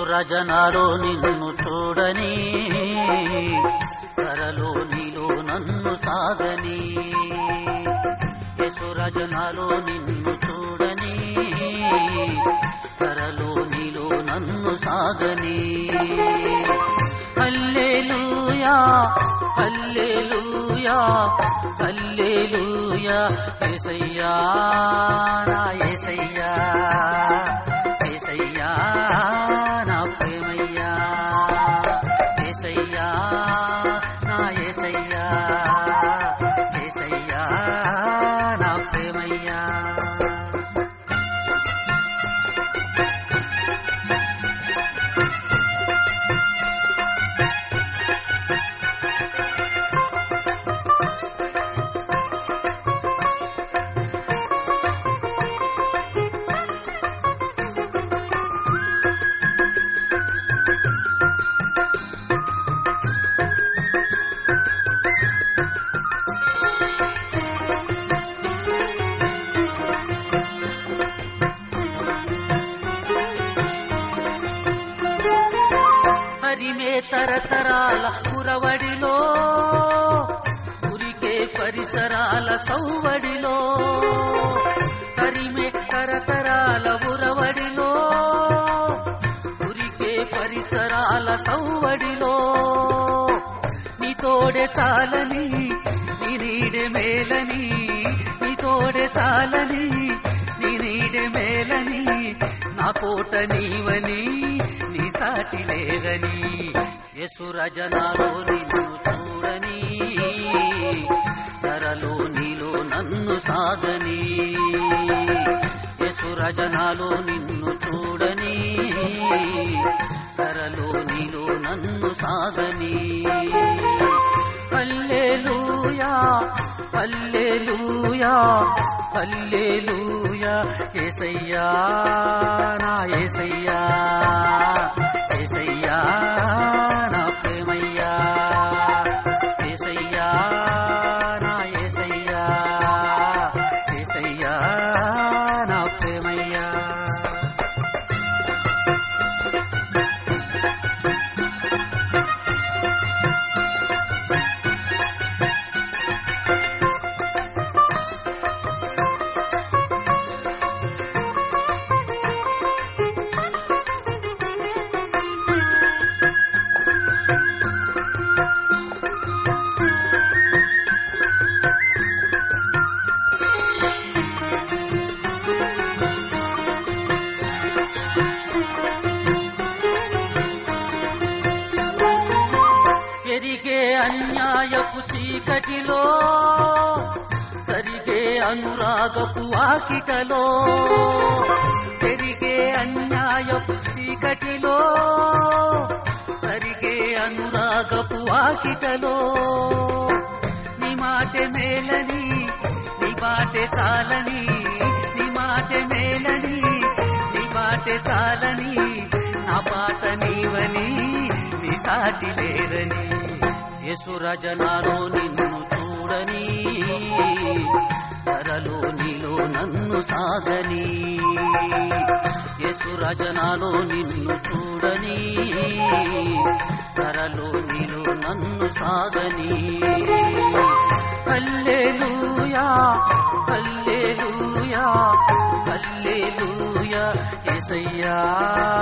యసురజనాలో నిన్ను చూడని ధరలో నీలో నన్ను సాగని యసురజనాలో నిన్ను చూడని ధరలో నీలో నన్ను సాగని హల్లెలూయా హల్లెలూయా హల్లెలూయా యేసయ్యా నా యేసయ్యా యేసయ్యా నా ప్రేమయ్యా యేసయ్యా నా యేసయ్యా యేసయ్యా నా ప్రేమయ్యా హరిమే తరతరాల పురవడిలో ఉరికే పరిసరాల సౌవడిలో హరిమే తరతరాల ఉరవడిలో ఉరికే పరిసరాల సౌవడిలో నీ తోడే చాలని నీ నీడే మేలని నీ తోడే చాలని నీ నీడే మేలని నా కోట నీవని నీ సాటి లేదని యసురజనాలో నిన్ను చూడని ధరలో నీలో నన్ను సాగని యసురజనాలో నిన్ను చూడని ధరలో నీలో నన్ను సాగని హల్లెలూయా హల్లెలూయా హల్లెలూయా యేసయ్యా నా యేసయ్యా యేసయ్యా నా ప్రేమయ్యా యేసయ్యా నా యేసయ్యా యేసయ్యా నా ప్రేమయ్యా పెరిగే అన్యాయపు చీకటిలో కరిగే అనురాగపు ఆకిటలో పెరిగే అన్యాయపు చీకటిలో కరిగే అనురాగపు ఆకిటలో నీ మాట మేలని నీ మాటే చాలని నీ మాట మేలని నీ మాటే చాలని నా పాట నీవని నీ సాటి లేరని యసురజనాలో నిన్ను చూడని ధరలో నీలో నన్ను సాగని యసురజనాలో నిన్ను చూడని ధరలో నీలో నన్ను సాగని హల్లెలూయా హల్లెలూయా హల్లెలూయా యేసయ్యా